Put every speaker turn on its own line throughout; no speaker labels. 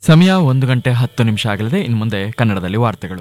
ಸಮಯ ಒಂದು ಗಂಟೆ ಹತ್ತು ನಿಮಿಷ ಆಗಲಿದೆ ಇನ್ನು ಮುಂದೆ ಕನ್ನಡದಲ್ಲಿ ವಾರ್ತೆಗಳು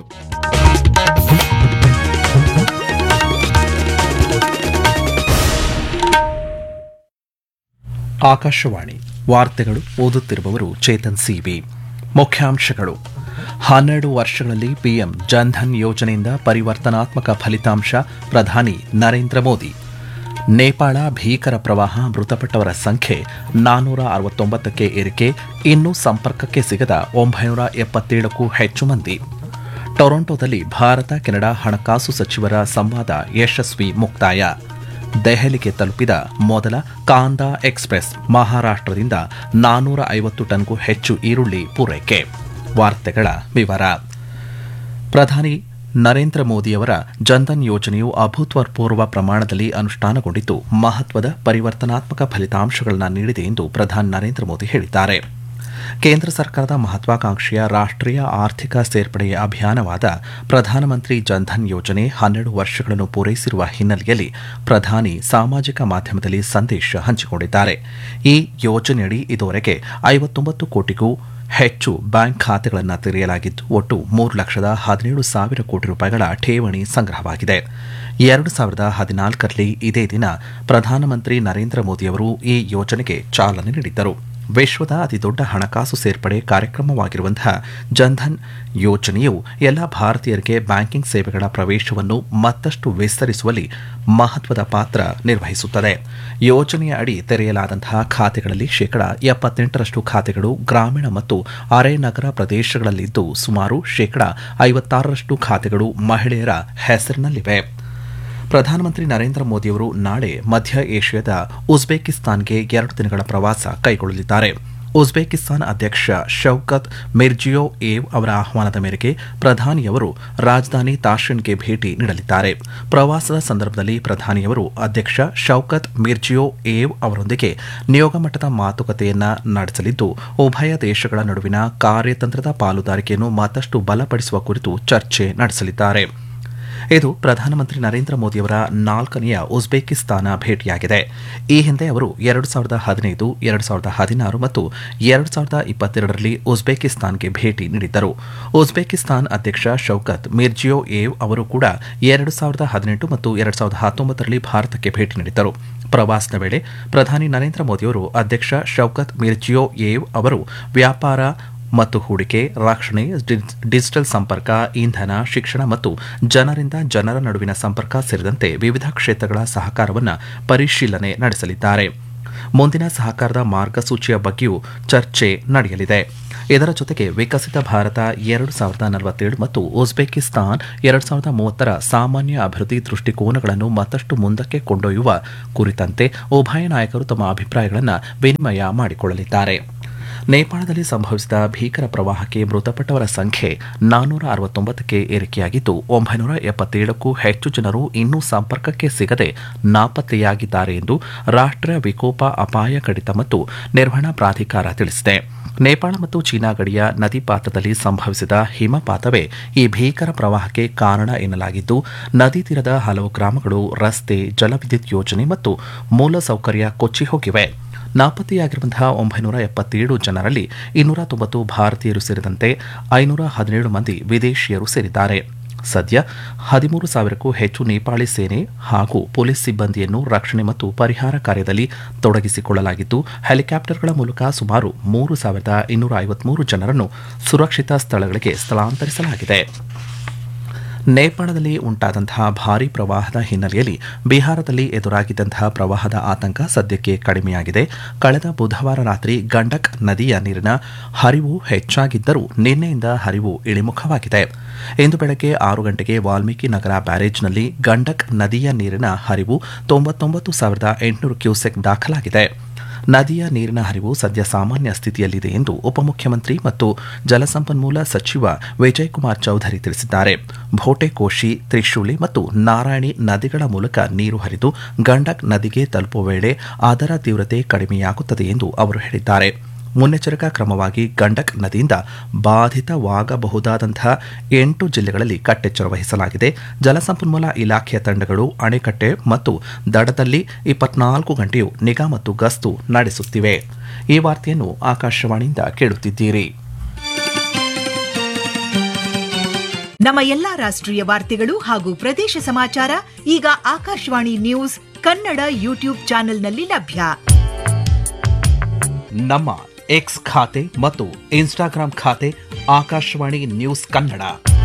ಆಕಾಶವಾಣಿ ವಾರ್ತೆಗಳು ಓದುತ್ತಿರುವವರು ಚೇತನ್ ಸಿಬಿ ಮುಖ್ಯಾಂಶಗಳು ಹನ್ನೆರಡು ವರ್ಷಗಳಲ್ಲಿ ಪಿಎಂ ಜನ್ಧನ್ ಯೋಜನೆಯಿಂದ ಪರಿವರ್ತನಾತ್ಮಕ ಫಲಿತಾಂಶ ಪ್ರಧಾನಿ ನರೇಂದ್ರ ಮೋದಿ ನೇಪಾಳ ಭೀಕರ ಪ್ರವಾಹ ಮೃತಪಟ್ಟವರ ಸಂಖ್ಯೆ ನಾನ್ನೂರ ಅರವತ್ತೊಂಬತ್ತಕ್ಕೆ ಏರಿಕೆ ಇನ್ನೂ ಸಂಪರ್ಕಕ್ಕೆ ಸಿಗದ ಒಂಬೈನೂರ ಎಪ್ಪತ್ತೇಳಕ್ಕೂ ಹೆಚ್ಚು ಮಂದಿ ಟೊರೊಂಟೊದಲ್ಲಿ ಭಾರತ ಕೆನಡಾ ಹಣಕಾಸು ಸಚಿವರ ಸಂವಾದ ಯಶಸ್ವಿ ಮುಕ್ತಾಯ ದೆಹಲಿಗೆ ತಲುಪಿದ ಮೊದಲ ಕಾಂದಾ ಎಕ್ಸ್ಪ್ರೆಸ್ ಮಹಾರಾಷ್ಟ್ರದಿಂದ ನಾನ್ನೂರ ಐವತ್ತು ಟನ್ಗೂ ಹೆಚ್ಚು ಈರುಳ್ಳಿ ಪೂರೈಕೆ ವಾರ್ತೆಗಳ ವಿವರ ಪ್ರಧಾನಿ ನರೇಂದ್ರ ಮೋದಿಯವರ ಜನ್ಧನ್ ಯೋಜನೆಯು ಅಭೂತಪೂರ್ವ ಪ್ರಮಾಣದಲ್ಲಿ ಅನುಷ್ಠಾನಗೊಂಡಿದ್ದು ಮಹತ್ವದ ಪರಿವರ್ತನಾತ್ಮಕ ಫಲಿತಾಂಶಗಳನ್ನು ನೀಡಿದೆ ಎಂದು ಪ್ರಧಾನಿ ನರೇಂದ್ರ ಮೋದಿ ಹೇಳಿದ್ದಾರೆ ಕೇಂದ್ರ ಸರ್ಕಾರದ ಮಹತ್ವಾಕಾಂಕ್ಷೆಯ ರಾಷ್ಟ್ರೀಯ ಆರ್ಥಿಕ ಸೇರ್ಪಡೆಯ ಅಭಿಯಾನವಾದ ಪ್ರಧಾನಮಂತ್ರಿ ಜನ್ಧನ್ ಯೋಜನೆ ಹನ್ನೆರಡು ವರ್ಷಗಳನ್ನು ಪೂರೈಸಿರುವ ಹಿನ್ನೆಲೆಯಲ್ಲಿ ಪ್ರಧಾನಿ ಸಾಮಾಜಿಕ ಮಾಧ್ಯಮದಲ್ಲಿ ಸಂದೇಶ ಹಂಚಿಕೊಂಡಿದ್ದಾರೆ ಈ ಯೋಜನೆಯಡಿ ಇದುವರೆಗೆ ಐವತ್ತೊಂಬತ್ತು ಕೋಟಿಗೂ ಹೆಚ್ಚು ಬ್ಯಾಂಕ್ ಖಾತೆಗಳನ್ನು ತೆರೆಯಲಾಗಿದ್ದು ಒಟ್ಟು ಮೂರು ಲಕ್ಷದ ಹದಿನೇಳು ಸಾವಿರ ಕೋಟಿ ರೂಪಾಯಿಗಳ ಠೇವಣಿ ಸಂಗ್ರಹವಾಗಿದೆ ಎರಡು ಸಾವಿರದ ಹದಿನಾಲ್ಕರಲ್ಲಿ ಇದೇ ದಿನ ಪ್ರಧಾನಮಂತ್ರಿ ನರೇಂದ್ರ ಮೋದಿಯವರು ಈ ಯೋಜನೆಗೆ ಚಾಲನೆ ನೀಡಿದ್ದರು ವಿಶ್ವದ ಅತಿದೊಡ್ಡ ಹಣಕಾಸು ಸೇರ್ಪಡೆ ಕಾರ್ಯಕ್ರಮವಾಗಿರುವಂತಹ ಜನ್ಧನ್ ಯೋಜನೆಯು ಎಲ್ಲ ಭಾರತೀಯರಿಗೆ ಬ್ಯಾಂಕಿಂಗ್ ಸೇವೆಗಳ ಪ್ರವೇಶವನ್ನು ಮತ್ತಷ್ಟು ವಿಸ್ತರಿಸುವಲ್ಲಿ ಮಹತ್ವದ ಪಾತ್ರ ನಿರ್ವಹಿಸುತ್ತದೆ ಯೋಜನೆಯ ಅಡಿ ತೆರೆಯಲಾದಂತಹ ಖಾತೆಗಳಲ್ಲಿ ಶೇಕಡಾ ಎಪ್ಪತ್ತೆಂಟರಷ್ಟು ಖಾತೆಗಳು ಗ್ರಾಮೀಣ ಮತ್ತು ಅರೆ ನಗರ ಪ್ರದೇಶಗಳಲ್ಲಿದ್ದು ಸುಮಾರು ಶೇಕಡಾ ಐವತ್ತಾರರಷ್ಟು ಖಾತೆಗಳು ಮಹಿಳೆಯರ ಹೆಸರಿನಲ್ಲಿವೆ ಪ್ರಧಾನಮಂತ್ರಿ ನರೇಂದ್ರ ಮೋದಿಯವರು ನಾಳೆ ಮಧ್ಯ ಏಷ್ಯಾದ ಉಜ್ಬೇಕಿಸ್ತಾನ್ಗೆ ಎರಡು ದಿನಗಳ ಪ್ರವಾಸ ಕೈಗೊಳ್ಳಲಿದ್ದಾರೆ ಉಜ್ಬೇಕಿಸ್ತಾನ್ ಅಧ್ಯಕ್ಷ ಶೌಕತ್ ಮಿರ್ಜಿಯೋ ಏವ್ ಅವರ ಆಹ್ವಾನದ ಮೇರೆಗೆ ಪ್ರಧಾನಿಯವರು ರಾಜಧಾನಿ ತಾಷೆಂಟ್ಗೆ ಭೇಟಿ ನೀಡಲಿದ್ದಾರೆ ಪ್ರವಾಸದ ಸಂದರ್ಭದಲ್ಲಿ ಪ್ರಧಾನಿಯವರು ಅಧ್ಯಕ್ಷ ಶೌಕತ್ ಮಿರ್ಜಿಯೋ ಏವ್ ಅವರೊಂದಿಗೆ ನಿಯೋಗ ಮಟ್ಟದ ಮಾತುಕತೆಯನ್ನ ನಡೆಸಲಿದ್ದು ಉಭಯ ದೇಶಗಳ ನಡುವಿನ ಕಾರ್ಯತಂತ್ರದ ಪಾಲುದಾರಿಕೆಯನ್ನು ಮತ್ತಷ್ಟು ಬಲಪಡಿಸುವ ಕುರಿತು ಚರ್ಚೆ ನಡೆಸಲಿದ್ದಾರೆ ಇದು ಪ್ರಧಾನಮಂತ್ರಿ ನರೇಂದ್ರ ಮೋದಿಯವರ ನಾಲ್ಕನೆಯ ಉಜ್ಬೇಕಿಸ್ತಾನ ಭೇಟಿಯಾಗಿದೆ ಈ ಹಿಂದೆ ಅವರು ಎರಡು ಸಾವಿರದ ಹದಿನೈದು ಎರಡು ಸಾವಿರದ ಹದಿನಾರು ಮತ್ತು ಎರಡು ಸಾವಿರದ ಇಪ್ಪತ್ತೆರಡರಲ್ಲಿ ಉಜ್ಬೇಕಿಸ್ತಾನ್ಗೆ ಭೇಟಿ ನೀಡಿದ್ದರು ಉಜ್ಬೇಕಿಸ್ತಾನ್ ಅಧ್ಯಕ್ಷ ಶೌಕತ್ ಮಿರ್ಜಿಯೋ ಏವ್ ಅವರು ಕೂಡ ಎರಡು ಸಾವಿರದ ಹದಿನೆಂಟು ಮತ್ತು ಎರಡು ಸಾವಿರದ ಹತ್ತೊಂಬತ್ತರಲ್ಲಿ ಭಾರತಕ್ಕೆ ಭೇಟಿ ನೀಡಿದ್ದರು ಪ್ರವಾಸದ ವೇಳೆ ಪ್ರಧಾನಿ ನರೇಂದ್ರ ಮೋದಿಯವರು ಅಧ್ಯಕ್ಷ ಶೌಕತ್ ಮಿರ್ಜಿಯೋ ಏವ್ ಅವರು ವ್ಯಾಪಾರ ಮತ್ತು ಹೂಡಿಕೆ ರಕ್ಷಣೆ ಡಿಜಿಟಲ್ ಸಂಪರ್ಕ ಇಂಧನ ಶಿಕ್ಷಣ ಮತ್ತು ಜನರಿಂದ ಜನರ ನಡುವಿನ ಸಂಪರ್ಕ ಸೇರಿದಂತೆ ವಿವಿಧ ಕ್ಷೇತ್ರಗಳ ಸಹಕಾರವನ್ನು ಪರಿಶೀಲನೆ ನಡೆಸಲಿದ್ದಾರೆ ಮುಂದಿನ ಸಹಕಾರದ ಮಾರ್ಗಸೂಚಿಯ ಬಗ್ಗೆಯೂ ಚರ್ಚೆ ನಡೆಯಲಿದೆ ಇದರ ಜೊತೆಗೆ ವಿಕಸಿತ ಭಾರತ ಎರಡು ಸಾವಿರದ ನಲವತ್ತೇಳು ಮತ್ತು ಉಜ್ಬೇಕಿಸ್ತಾನ್ ಎರಡು ಸಾವಿರದ ಮೂವತ್ತರ ಸಾಮಾನ್ಯ ಅಭಿವೃದ್ಧಿ ದೃಷ್ಟಿಕೋನಗಳನ್ನು ಮತ್ತಷ್ಟು ಮುಂದಕ್ಕೆ ಕೊಂಡೊಯ್ಯುವ ಕುರಿತಂತೆ ಉಭಯ ನಾಯಕರು ತಮ್ಮ ಅಭಿಪ್ರಾಯಗಳನ್ನು ವಿನಿಮಯ ಮಾಡಿಕೊಳ್ಳಲಿದ್ದಾರೆ ನೇಪಾಳದಲ್ಲಿ ಸಂಭವಿಸಿದ ಭೀಕರ ಪ್ರವಾಹಕ್ಕೆ ಮೃತಪಟ್ಟವರ ಸಂಖ್ಯೆ ನಾನ್ನೂರ ಅರವತ್ತೊಂಬತ್ತಕ್ಕೆ ಏರಿಕೆಯಾಗಿದ್ದು ಒಂಬೈನೂರ ಎಪ್ಪತ್ತೇಳಕ್ಕೂ ಹೆಚ್ಚು ಜನರು ಇನ್ನೂ ಸಂಪರ್ಕಕ್ಕೆ ಸಿಗದೆ ನಾಪತ್ತೆಯಾಗಿದ್ದಾರೆ ಎಂದು ರಾಷ್ಟ್ರೀಯ ವಿಕೋಪ ಅಪಾಯ ಕಡಿತ ಮತ್ತು ನಿರ್ವಹಣಾ ಪ್ರಾಧಿಕಾರ ತಿಳಿಸಿದೆ ನೇಪಾಳ ಮತ್ತು ಚೀನಾ ಗಡಿಯ ನದಿ ಪಾತ್ರದಲ್ಲಿ ಸಂಭವಿಸಿದ ಹಿಮಪಾತವೇ ಈ ಭೀಕರ ಪ್ರವಾಹಕ್ಕೆ ಕಾರಣ ಎನ್ನಲಾಗಿದ್ದು ನದಿ ತೀರದ ಹಲವು ಗ್ರಾಮಗಳು ರಸ್ತೆ ಜಲವಿದ್ಯುತ್ ಯೋಜನೆ ಮತ್ತು ಮೂಲಸೌಕರ್ಯ ಕೊಚ್ಚಿ ಹೋಗಿವೆ ನಾಪತ್ತೆಯಾಗಿರುವಂತಹ ಒಂಬೈನೂರ ಎಪ್ಪತ್ತೇಳು ಜನರಲ್ಲಿ ಇನ್ನೂರ ತೊಂಬತ್ತು ಭಾರತೀಯರು ಸೇರಿದಂತೆ ಐನೂರ ಹದಿನೇಳು ಮಂದಿ ವಿದೇಶಿಯರು ಸೇರಿದ್ದಾರೆ ಸದ್ಯ ಹದಿಮೂರು ಸಾವಿರಕ್ಕೂ ಹೆಚ್ಚು ನೇಪಾಳಿ ಸೇನೆ ಹಾಗೂ ಪೊಲೀಸ್ ಸಿಬ್ಬಂದಿಯನ್ನು ರಕ್ಷಣೆ ಮತ್ತು ಪರಿಹಾರ ಕಾರ್ಯದಲ್ಲಿ ತೊಡಗಿಸಿಕೊಳ್ಳಲಾಗಿದ್ದು ಹೆಲಿಕಾಪ್ಟರ್ಗಳ ಮೂಲಕ ಸುಮಾರು ಮೂರು ಸಾವಿರದ ಇನ್ನೂರ ಐವತ್ಮೂರು ಜನರನ್ನು ಸುರಕ್ಷಿತ ಸ್ಥಳಗಳಿಗೆ ಸ್ಥಳಾಂತರಿಸಲಾಗಿದೆ ನೇಪಾಳದಲ್ಲಿ ಉಂಟಾದಂತಹ ಭಾರೀ ಪ್ರವಾಹದ ಹಿನ್ನೆಲೆಯಲ್ಲಿ ಬಿಹಾರದಲ್ಲಿ ಎದುರಾಗಿದ್ದಂತಹ ಪ್ರವಾಹದ ಆತಂಕ ಸದ್ಯಕ್ಕೆ ಕಡಿಮೆಯಾಗಿದೆ ಕಳೆದ ಬುಧವಾರ ರಾತ್ರಿ ಗಂಡಕ್ ನದಿಯ ನೀರಿನ ಹರಿವು ಹೆಚ್ಚಾಗಿದ್ದರೂ ನಿನ್ನೆಯಿಂದ ಹರಿವು ಇಳಿಮುಖವಾಗಿದೆ ಇಂದು ಬೆಳಗ್ಗೆ ಆರು ಗಂಟೆಗೆ ವಾಲ್ಮೀಕಿ ನಗರ ಬ್ಯಾರೇಜ್ನಲ್ಲಿ ಗಂಡಕ್ ನದಿಯ ನೀರಿನ ಹರಿವು ತೊಂಬತ್ತೊಂಬತ್ತು ಸಾವಿರದ ಎಂಟುನೂರು ಕ್ಯೂಸೆಕ್ ದಾಖಲಾಗಿದೆ ನದಿಯ ನೀರಿನ ಹರಿವು ಸದ್ಯ ಸಾಮಾನ್ಯ ಸ್ಥಿತಿಯಲ್ಲಿದೆ ಎಂದು ಉಪಮುಖ್ಯಮಂತ್ರಿ ಮತ್ತು ಜಲಸಂಪನ್ಮೂಲ ಸಚಿವ ವಿಜಯ್ ಕುಮಾರ್ ಚೌಧರಿ ತಿಳಿಸಿದ್ದಾರೆ ಭೋಟೆಕೋಶಿ ತ್ರಿಶೂಲಿ ಮತ್ತು ನಾರಾಯಣಿ ನದಿಗಳ ಮೂಲಕ ನೀರು ಹರಿದು ಗಂಡಕ್ ನದಿಗೆ ತಲುಪುವ ವೇಳೆ ಅದರ ತೀವ್ರತೆ ಕಡಿಮೆಯಾಗುತ್ತದೆ ಎಂದು ಅವರು ಹೇಳಿದ್ದಾರೆ ಮುನ್ನೆಚ್ಚರಿಕಾ ಕ್ರಮವಾಗಿ ಗಂಡಕ್ ನದಿಯಿಂದ ಬಾಧಿತವಾಗಬಹುದಾದಂತಹ ಎಂಟು ಜಿಲ್ಲೆಗಳಲ್ಲಿ ಕಟ್ಟೆಚ್ಚರ ವಹಿಸಲಾಗಿದೆ ಜಲಸಂಪನ್ಮೂಲ ಇಲಾಖೆಯ ತಂಡಗಳು ಅಣೆಕಟ್ಟೆ ಮತ್ತು ದಡದಲ್ಲಿ ಇಪ್ಪತ್ನಾಲ್ಕು ಗಂಟೆಯೂ ನಿಗಾ ಮತ್ತು ಗಸ್ತು ನಡೆಸುತ್ತಿವೆ ಈ ವಾರ್ತೆಯನ್ನು ಆಕಾಶವಾಣಿಯಿಂದ ಕೇಳುತ್ತಿದ್ದೀರಿ
ನಮ್ಮ ಎಲ್ಲಾ ರಾಷ್ಟ್ರೀಯ ವಾರ್ತೆಗಳು ಹಾಗೂ ಪ್ರದೇಶ ಸಮಾಚಾರ ಈಗ ಆಕಾಶವಾಣಿ ನ್ಯೂಸ್ ಕನ್ನಡ ಯೂಟ್ಯೂಬ್ ಚಾನೆಲ್ನಲ್ಲಿ ಲಭ್ಯ
ನಮ್ಮ ಎಕ್ಸ್ ಖಾತೆ ಮತ್ತು ಇನ್ಸ್ಟಾಗ್ರಾಂ ಖಾತೆ ಆಕಾಶವಾಣಿ ನ್ಯೂಸ್ ಕನ್ನಡ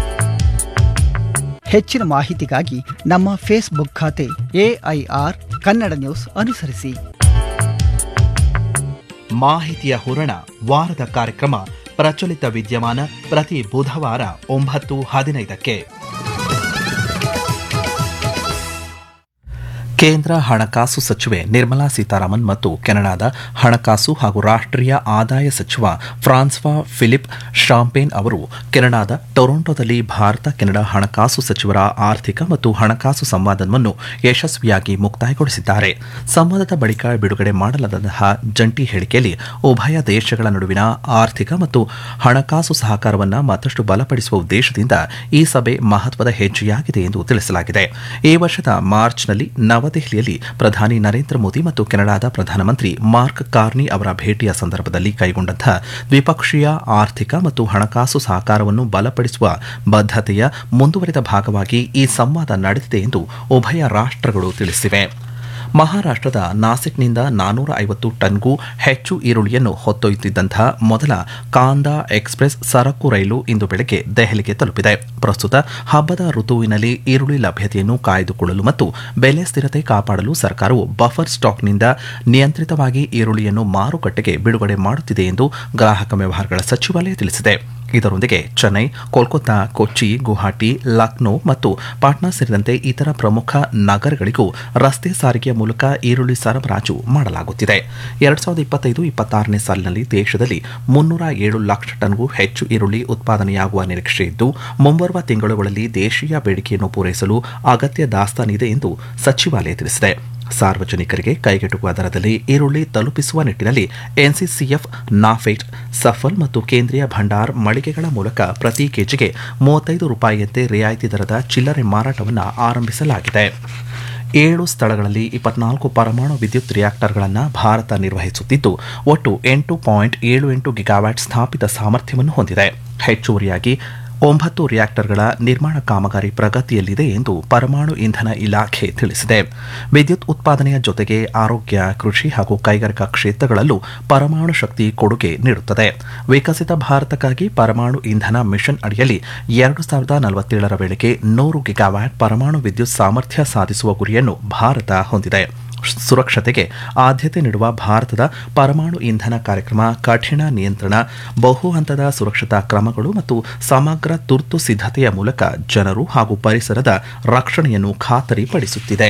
ಹೆಚ್ಚಿನ ಮಾಹಿತಿಗಾಗಿ ನಮ್ಮ ಫೇಸ್ಬುಕ್ ಖಾತೆ ಎಐಆರ್ ಕನ್ನಡ ನ್ಯೂಸ್ ಅನುಸರಿಸಿ
ಮಾಹಿತಿಯ ಹೂರಣ ವಾರದ ಕಾರ್ಯಕ್ರಮ ಪ್ರಚಲಿತ ವಿದ್ಯಮಾನ ಪ್ರತಿ ಬುಧವಾರ ಒಂಬತ್ತು ಹದಿನೈದಕ್ಕೆ ಕೇಂದ್ರ ಹಣಕಾಸು ಸಚಿವೆ ನಿರ್ಮಲಾ ಸೀತಾರಾಮನ್ ಮತ್ತು ಕೆನಡಾದ ಹಣಕಾಸು ಹಾಗೂ ರಾಷ್ಟ್ರೀಯ ಆದಾಯ ಸಚಿವ ಫ್ರಾನ್ಸ್ವಾ ಫಿಲಿಪ್ ಶಾಂಪೇನ್ ಅವರು ಕೆನಡಾದ ಟೊರೊಂಟೊದಲ್ಲಿ ಭಾರತ ಕೆನಡಾ ಹಣಕಾಸು ಸಚಿವರ ಆರ್ಥಿಕ ಮತ್ತು ಹಣಕಾಸು ಸಂವಾದವನ್ನು ಯಶಸ್ವಿಯಾಗಿ ಮುಕ್ತಾಯಗೊಳಿಸಿದ್ದಾರೆ ಸಂವಾದದ ಬಳಿಕ ಬಿಡುಗಡೆ ಮಾಡಲಾದಂತಹ ಜಂಟಿ ಹೇಳಿಕೆಯಲ್ಲಿ ಉಭಯ ದೇಶಗಳ ನಡುವಿನ ಆರ್ಥಿಕ ಮತ್ತು ಹಣಕಾಸು ಸಹಕಾರವನ್ನು ಮತ್ತಷ್ಟು ಬಲಪಡಿಸುವ ಉದ್ದೇಶದಿಂದ ಈ ಸಭೆ ಮಹತ್ವದ ಹೆಜ್ಜೆಯಾಗಿದೆ ಎಂದು ತಿಳಿಸಲಾಗಿದೆ ಈ ವರ್ಷದ ಮಾರ್ಚ್ನಲ್ಲಿ ನವದೆಹಲಿಯಲ್ಲಿ ಪ್ರಧಾನಿ ನರೇಂದ್ರ ಮೋದಿ ಮತ್ತು ಕೆನಡಾದ ಪ್ರಧಾನಮಂತ್ರಿ ಮಾರ್ಕ್ ಕಾರ್ನಿ ಅವರ ಭೇಟಿಯ ಸಂದರ್ಭದಲ್ಲಿ ಕೈಗೊಂಡಂತಹ ದ್ವಿಪಕ್ಷೀಯ ಆರ್ಥಿಕ ಮತ್ತು ಹಣಕಾಸು ಸಹಕಾರವನ್ನು ಬಲಪಡಿಸುವ ಬದ್ಧತೆಯ ಮುಂದುವರಿದ ಭಾಗವಾಗಿ ಈ ಸಂವಾದ ನಡೆದಿದೆ ಎಂದು ಉಭಯ ರಾಷ್ಟ್ರಗಳು ತಿಳಿಸಿವೆ ಮಹಾರಾಷ್ಟ್ರದ ನಾಸಿಕ್ನಿಂದ ನಾನೂರ ಐವತ್ತು ಟನ್ಗೂ ಹೆಚ್ಚು ಈರುಳ್ಳಿಯನ್ನು ಹೊತ್ತೊಯ್ಯುತ್ತಿದ್ದಂತಹ ಮೊದಲ ಕಾಂದಾ ಎಕ್ಸ್ಪ್ರೆಸ್ ಸರಕು ರೈಲು ಇಂದು ಬೆಳಗ್ಗೆ ದೆಹಲಿಗೆ ತಲುಪಿದೆ ಪ್ರಸ್ತುತ ಹಬ್ಬದ ಋತುವಿನಲ್ಲಿ ಈರುಳ್ಳಿ ಲಭ್ಯತೆಯನ್ನು ಕಾಯ್ದುಕೊಳ್ಳಲು ಮತ್ತು ಬೆಲೆ ಸ್ಥಿರತೆ ಕಾಪಾಡಲು ಸರ್ಕಾರವು ಬಫರ್ ಸ್ಟಾಕ್ನಿಂದ ನಿಯಂತ್ರಿತವಾಗಿ ಈರುಳ್ಳಿಯನ್ನು ಮಾರುಕಟ್ಟೆಗೆ ಬಿಡುಗಡೆ ಮಾಡುತ್ತಿದೆ ಎಂದು ಗ್ರಾಹಕ ವ್ಯವಹಾರಗಳ ಸಚಿವಾಲಯ ತಿಳಿಸಿದೆ ಇದರೊಂದಿಗೆ ಚೆನ್ನೈ ಕೋಲ್ಕತ್ತಾ ಕೊಚ್ಚಿ ಗುವಾಹಟಿ ಲಕ್ನೋ ಮತ್ತು ಪಾಟ್ನಾ ಸೇರಿದಂತೆ ಇತರ ಪ್ರಮುಖ ನಗರಗಳಿಗೂ ರಸ್ತೆ ಸಾರಿಗೆಯ ಮೂಲಕ ಈರುಳ್ಳಿ ಸರಬರಾಜು ಮಾಡಲಾಗುತ್ತಿದೆ ಎರಡ್ ಸಾವಿರದ ಇಪ್ಪತ್ತೈದು ಇಪ್ಪತ್ತಾರನೇ ಸಾಲಿನಲ್ಲಿ ದೇಶದಲ್ಲಿ ಮುನ್ನೂರ ಏಳು ಲಕ್ಷ ಟನ್ಗೂ ಹೆಚ್ಚು ಈರುಳ್ಳಿ ಉತ್ಪಾದನೆಯಾಗುವ ನಿರೀಕ್ಷೆ ಇದ್ದು ಮುಂಬರುವ ತಿಂಗಳುಗಳಲ್ಲಿ ದೇಶೀಯ ಬೇಡಿಕೆಯನ್ನು ಪೂರೈಸಲು ಅಗತ್ಯ ದಾಸ್ತಾನಿದೆ ಎಂದು ಸಚಿವಾಲಯ ತಿಳಿಸಿದೆ ಸಾರ್ವಜನಿಕರಿಗೆ ಕೈಗೆಟುಕುವ ದರದಲ್ಲಿ ಈರುಳ್ಳಿ ತಲುಪಿಸುವ ನಿಟ್ಟಿನಲ್ಲಿ ಎನ್ಸಿಸಿಎಫ್ ನಾಫೆಟ್ ಸಫಲ್ ಮತ್ತು ಕೇಂದ್ರೀಯ ಭಂಡಾರ್ ಮಳಿಗೆಗಳ ಮೂಲಕ ಪ್ರತಿ ಕೆಜಿಗೆ ಮೂವತ್ತೈದು ರೂಪಾಯಿಯಂತೆ ರಿಯಾಯಿತಿ ದರದ ಚಿಲ್ಲರೆ ಮಾರಾಟವನ್ನು ಆರಂಭಿಸಲಾಗಿದೆ ಏಳು ಸ್ಥಳಗಳಲ್ಲಿ ಇಪ್ಪತ್ನಾಲ್ಕು ಪರಮಾಣು ವಿದ್ಯುತ್ ರಿಯಾಕ್ಟರ್ಗಳನ್ನು ಭಾರತ ನಿರ್ವಹಿಸುತ್ತಿದ್ದು ಒಟ್ಟು ಎಂಟು ಪಾಯಿಂಟ್ ಏಳು ಎಂಟು ಗಿಗಾವ್ಯಾಟ್ ಸ್ಥಾಪಿತ ಸಾಮರ್ಥ್ಯವನ್ನು ಹೊಂದಿದೆ ಹೆಚ್ಚುವರಿಯಾಗಿ ಒಂಬತ್ತು ರಿಯಾಕ್ಟರ್ಗಳ ನಿರ್ಮಾಣ ಕಾಮಗಾರಿ ಪ್ರಗತಿಯಲ್ಲಿದೆ ಎಂದು ಪರಮಾಣು ಇಂಧನ ಇಲಾಖೆ ತಿಳಿಸಿದೆ ವಿದ್ಯುತ್ ಉತ್ಪಾದನೆಯ ಜೊತೆಗೆ ಆರೋಗ್ಯ ಕೃಷಿ ಹಾಗೂ ಕೈಗಾರಿಕಾ ಕ್ಷೇತ್ರಗಳಲ್ಲೂ ಪರಮಾಣು ಶಕ್ತಿ ಕೊಡುಗೆ ನೀಡುತ್ತದೆ ವಿಕಸಿತ ಭಾರತಕ್ಕಾಗಿ ಪರಮಾಣು ಇಂಧನ ಮಿಷನ್ ಅಡಿಯಲ್ಲಿ ಎರಡು ಸಾವಿರದ ನಲವತ್ತೇಳರ ವೇಳೆಗೆ ನೂರು ಗಿಗಾವ್ಯಾಟ್ ಪರಮಾಣು ವಿದ್ಯುತ್ ಸಾಮರ್ಥ್ಯ ಸಾಧಿಸುವ ಗುರಿಯನ್ನು ಭಾರತ ಹೊಂದಿದೆ ಸುರಕ್ಷತೆಗೆ ಆದ್ಯತೆ ನೀಡುವ ಭಾರತದ ಪರಮಾಣು ಇಂಧನ ಕಾರ್ಯಕ್ರಮ ಕಠಿಣ ನಿಯಂತ್ರಣ ಬಹು ಹಂತದ ಸುರಕ್ಷತಾ ಕ್ರಮಗಳು ಮತ್ತು ಸಮಗ್ರ ತುರ್ತು ಸಿದ್ಧತೆಯ ಮೂಲಕ ಜನರು ಹಾಗೂ ಪರಿಸರದ ರಕ್ಷಣೆಯನ್ನು ಖಾತರಿಪಡಿಸುತ್ತಿದೆ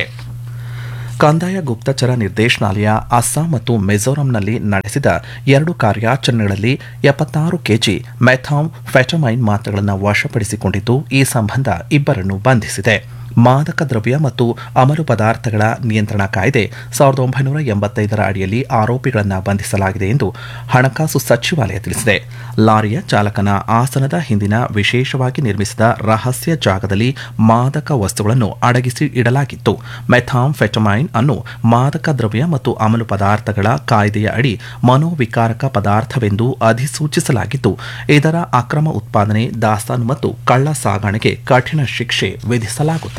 ಕಂದಾಯ ಗುಪ್ತಚರ ನಿರ್ದೇಶನಾಲಯ ಅಸ್ಸಾಂ ಮತ್ತು ಮಿಜೋರಂನಲ್ಲಿ ನಡೆಸಿದ ಎರಡು ಕಾರ್ಯಾಚರಣೆಗಳಲ್ಲಿ ಎಪ್ಪತ್ತಾರು ಕೆಜಿ ಮೆಥಾಮ್ ಫೆಟಮೈನ್ ಮಾತ್ರೆಗಳನ್ನು ವಶಪಡಿಸಿಕೊಂಡಿದ್ದು ಈ ಸಂಬಂಧ ಇಬ್ಬರನ್ನು ಬಂಧಿಸಿದೆ ಮಾದಕ ದ್ರವ್ಯ ಮತ್ತು ಅಮಲು ಪದಾರ್ಥಗಳ ನಿಯಂತ್ರಣ ಕಾಯ್ದೆ ಸಾವಿರದ ಒಂಬೈನೂರ ಎಂಬತ್ತೈದರ ಅಡಿಯಲ್ಲಿ ಆರೋಪಿಗಳನ್ನು ಬಂಧಿಸಲಾಗಿದೆ ಎಂದು ಹಣಕಾಸು ಸಚಿವಾಲಯ ತಿಳಿಸಿದೆ ಲಾರಿಯ ಚಾಲಕನ ಆಸನದ ಹಿಂದಿನ ವಿಶೇಷವಾಗಿ ನಿರ್ಮಿಸಿದ ರಹಸ್ಯ ಜಾಗದಲ್ಲಿ ಮಾದಕ ವಸ್ತುಗಳನ್ನು ಅಡಗಿಸಿ ಇಡಲಾಗಿತ್ತು ಮೆಥಾಮ್ ಫೆಟಮೈನ್ ಅನ್ನು ಮಾದಕ ದ್ರವ್ಯ ಮತ್ತು ಅಮಲು ಪದಾರ್ಥಗಳ ಕಾಯ್ದೆಯ ಅಡಿ ಮನೋವಿಕಾರಕ ಪದಾರ್ಥವೆಂದು ಅಧಿಸೂಚಿಸಲಾಗಿದ್ದು ಇದರ ಅಕ್ರಮ ಉತ್ಪಾದನೆ ದಾಸ್ತಾನು ಮತ್ತು ಕಳ್ಳ ಸಾಗಾಣೆಗೆ ಕಠಿಣ ಶಿಕ್ಷೆ ವಿಧಿಸಲಾಗುತ್ತದೆ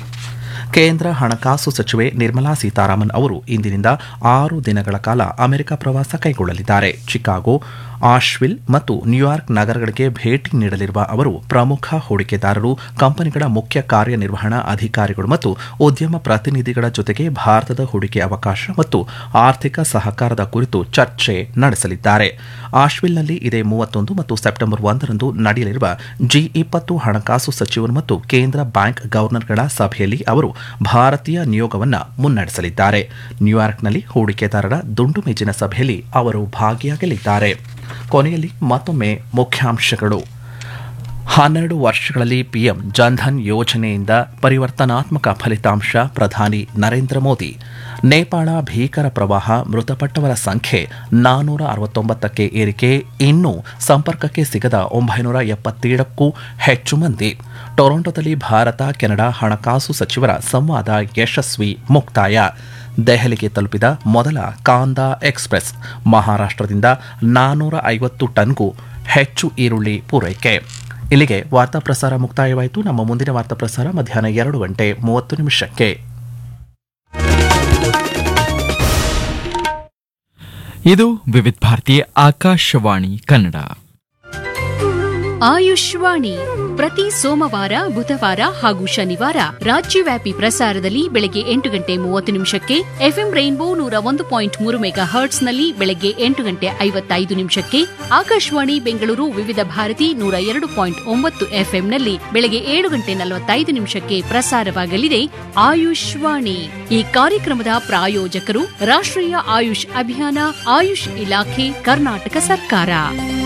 ಕೇಂದ್ರ ಹಣಕಾಸು ಸಚಿವೆ ನಿರ್ಮಲಾ ಸೀತಾರಾಮನ್ ಅವರು ಇಂದಿನಿಂದ ಆರು ದಿನಗಳ ಕಾಲ ಅಮೆರಿಕ ಪ್ರವಾಸ ಕೈಗೊಳ್ಳಲಿದ್ದಾರೆ ಚಿಕಾಗೋ ಆಶ್ವಿಲ್ ಮತ್ತು ನ್ಯೂಯಾರ್ಕ್ ನಗರಗಳಿಗೆ ಭೇಟಿ ನೀಡಲಿರುವ ಅವರು ಪ್ರಮುಖ ಹೂಡಿಕೆದಾರರು ಕಂಪನಿಗಳ ಮುಖ್ಯ ಕಾರ್ಯನಿರ್ವಹಣಾ ಅಧಿಕಾರಿಗಳು ಮತ್ತು ಉದ್ಯಮ ಪ್ರತಿನಿಧಿಗಳ ಜೊತೆಗೆ ಭಾರತದ ಹೂಡಿಕೆ ಅವಕಾಶ ಮತ್ತು ಆರ್ಥಿಕ ಸಹಕಾರದ ಕುರಿತು ಚರ್ಚೆ ನಡೆಸಲಿದ್ದಾರೆ ಆಶ್ವಿಲ್ನಲ್ಲಿ ಇದೇ ಮೂವತ್ತೊಂದು ಮತ್ತು ಸೆಪ್ಟೆಂಬರ್ ಒಂದರಂದು ನಡೆಯಲಿರುವ ಜಿ ಇಪ್ಪತ್ತು ಹಣಕಾಸು ಸಚಿವರು ಮತ್ತು ಕೇಂದ್ರ ಬ್ಯಾಂಕ್ ಗವರ್ನರ್ಗಳ ಸಭೆಯಲ್ಲಿ ಅವರು ಭಾರತೀಯ ನಿಯೋಗವನ್ನು ಮುನ್ನಡೆಸಲಿದ್ದಾರೆ ನ್ಯೂಯಾರ್ಕ್ನಲ್ಲಿ ಹೂಡಿಕೆದಾರರ ದುಂಡು ಮೇಜಿನ ಸಭೆಯಲ್ಲಿ ಅವರು ಭಾಗಿಯಾಗಲಿದ್ದಾರೆ ಕೊನೆಯಲ್ಲಿ ಮತ್ತೊಮ್ಮೆ ಮುಖ್ಯಾಂಶಗಳು ಹನ್ನೆರಡು ವರ್ಷಗಳಲ್ಲಿ ಪಿಎಂ ಜನ್ಧನ್ ಯೋಜನೆಯಿಂದ ಪರಿವರ್ತನಾತ್ಮಕ ಫಲಿತಾಂಶ ಪ್ರಧಾನಿ ನರೇಂದ್ರ ಮೋದಿ ನೇಪಾಳ ಭೀಕರ ಪ್ರವಾಹ ಮೃತಪಟ್ಟವರ ಸಂಖ್ಯೆ ನಾನ್ನೂರ ಅರವತ್ತೊಂಬತ್ತಕ್ಕೆ ಏರಿಕೆ ಇನ್ನೂ ಸಂಪರ್ಕಕ್ಕೆ ಸಿಗದ ಒಂಬೈನೂರ ಎಪ್ಪತ್ತೇಳಕ್ಕೂ ಹೆಚ್ಚು ಮಂದಿ ಟೊರೊಂಟೊದಲ್ಲಿ ಭಾರತ ಕೆನಡಾ ಹಣಕಾಸು ಸಚಿವರ ಸಂವಾದ ಯಶಸ್ವಿ ಮುಕ್ತಾಯ ದೆಹಲಿಗೆ ತಲುಪಿದ ಮೊದಲ ಕಾಂದಾ ಎಕ್ಸ್ಪ್ರೆಸ್ ಮಹಾರಾಷ್ಟ್ರದಿಂದ ನಾನ್ನೂರ ಐವತ್ತು ಟನ್ಗೂ ಹೆಚ್ಚು ಈರುಳ್ಳಿ ಪೂರೈಕೆ ಇಲ್ಲಿಗೆ ವಾರ್ತಾ ಪ್ರಸಾರ ಮುಕ್ತಾಯವಾಯಿತು ನಮ್ಮ ಮುಂದಿನ ವಾರ್ತಾ ಪ್ರಸಾರ ಮಧ್ಯಾಹ್ನ ಎರಡು ಗಂಟೆ ಮೂವತ್ತು ನಿಮಿಷಕ್ಕೆ
ಇದು ವಿವಿಧ ಭಾರತಿ ಆಕಾಶವಾಣಿ ಕನ್ನಡ
ಆಯುಷ್ವಾಣಿ ಪ್ರತಿ ಸೋಮವಾರ ಬುಧವಾರ ಹಾಗೂ ಶನಿವಾರ ರಾಜ್ಯವ್ಯಾಪಿ ಪ್ರಸಾರದಲ್ಲಿ ಬೆಳಗ್ಗೆ ಎಂಟು ಗಂಟೆ ಮೂವತ್ತು ನಿಮಿಷಕ್ಕೆ ಎಫ್ಎಂ ರೈನ್ಬೋ ನೂರ ಒಂದು ಪಾಯಿಂಟ್ ಮೂರು ಮೆಗಾ ಹರ್ಟ್ಸ್ನಲ್ಲಿ ಬೆಳಗ್ಗೆ ಎಂಟು ಗಂಟೆ ಐವತ್ತೈದು ನಿಮಿಷಕ್ಕೆ ಆಕಾಶವಾಣಿ ಬೆಂಗಳೂರು ವಿವಿಧ ಭಾರತಿ ನೂರ ಎರಡು ಪಾಯಿಂಟ್ ಒಂಬತ್ತು ಎಫ್ಎಂನಲ್ಲಿ ಬೆಳಗ್ಗೆ ಏಳು ಗಂಟೆ ನಲವತ್ತೈದು ನಿಮಿಷಕ್ಕೆ ಪ್ರಸಾರವಾಗಲಿದೆ ಆಯುಷ್ವಾಣಿ ಈ ಕಾರ್ಯಕ್ರಮದ ಪ್ರಾಯೋಜಕರು ರಾಷ್ಟ್ರೀಯ ಆಯುಷ್ ಅಭಿಯಾನ ಆಯುಷ್ ಇಲಾಖೆ ಕರ್ನಾಟಕ ಸರ್ಕಾರ